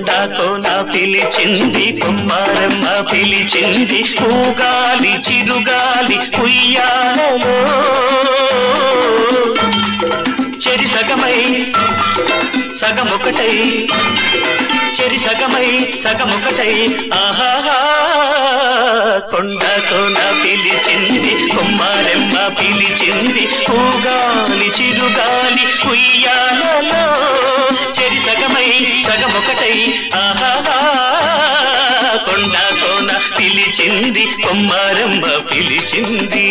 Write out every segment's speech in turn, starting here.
కొండ కోన పిలిచింది కుమ్మారమ్మ పిలిచింది ఊగాలి చిరుగాలి ఉయ్యాలలో చెరి సగమై సగమొకటై చెరి సగమై సగమొకటై ఆహాహా కొండ కోన పిలిచింది కుమ్మారెమ్మ పిలిచింది ఊగాలి చిరుగాలి ఉయ్యాలలో చెరి సగమై సగమొకటై ఆహాహా కొండ కోన పిలిచింది కుమ్మారెమ్మ పిలిచింది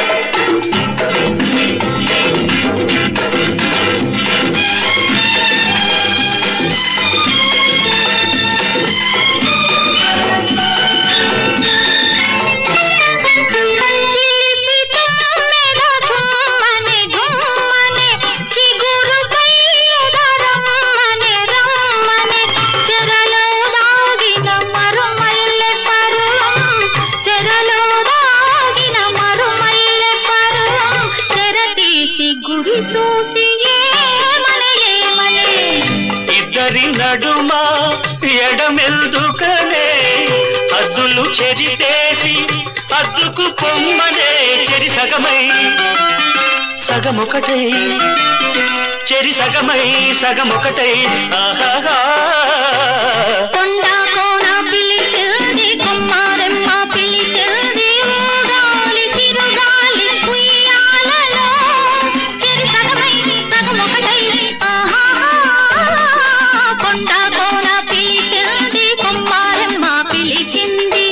చిలిపి తుమ్మెద ఝుమ్మనే ఝుమ్మనే చిగురుపై ఎదరమ్మనే రమ్మనే చెరలో దాగిన మరుమల్లె పరువం చెరలో దాగిన మరుమల్లె పరువం తెరతీసి గురి చూసి ఏమనే ఏమనే ఇద్దరి నడుమ ఎడమెల్దుకనే హద్దులు చెరిపేసి హద్దుకు పొమ్మనే చెరి సగమై సగమొకటై చెరి సగమై సగమొకటై ఆహాహా కొండ కోన పిలిచింది కుమ్మారెమ్మ పిలిచింది ఊగాలి చిరుగాలి ఉయ్యాలలో చెరి సగమై సగమొకటై ఆహాహా కొండ కోన పిలిచింది కుమ్మారెమ్మ పిలిచింది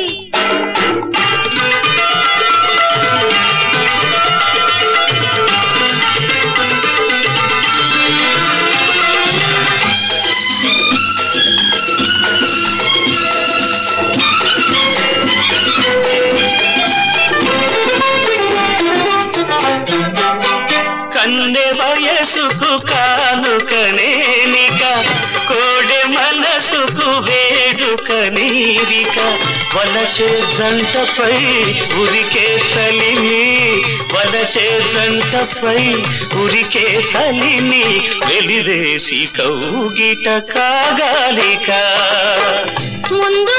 కన్నె వయసుకు కానుకనేనిక కోడె మనసుకు వేడుక నీరిక వలచే జంటపై ఉరికే చలిని వలచే జంటపై ఉరికే చలిని వెలివేసి కౌగిట కాగాలిక ముందు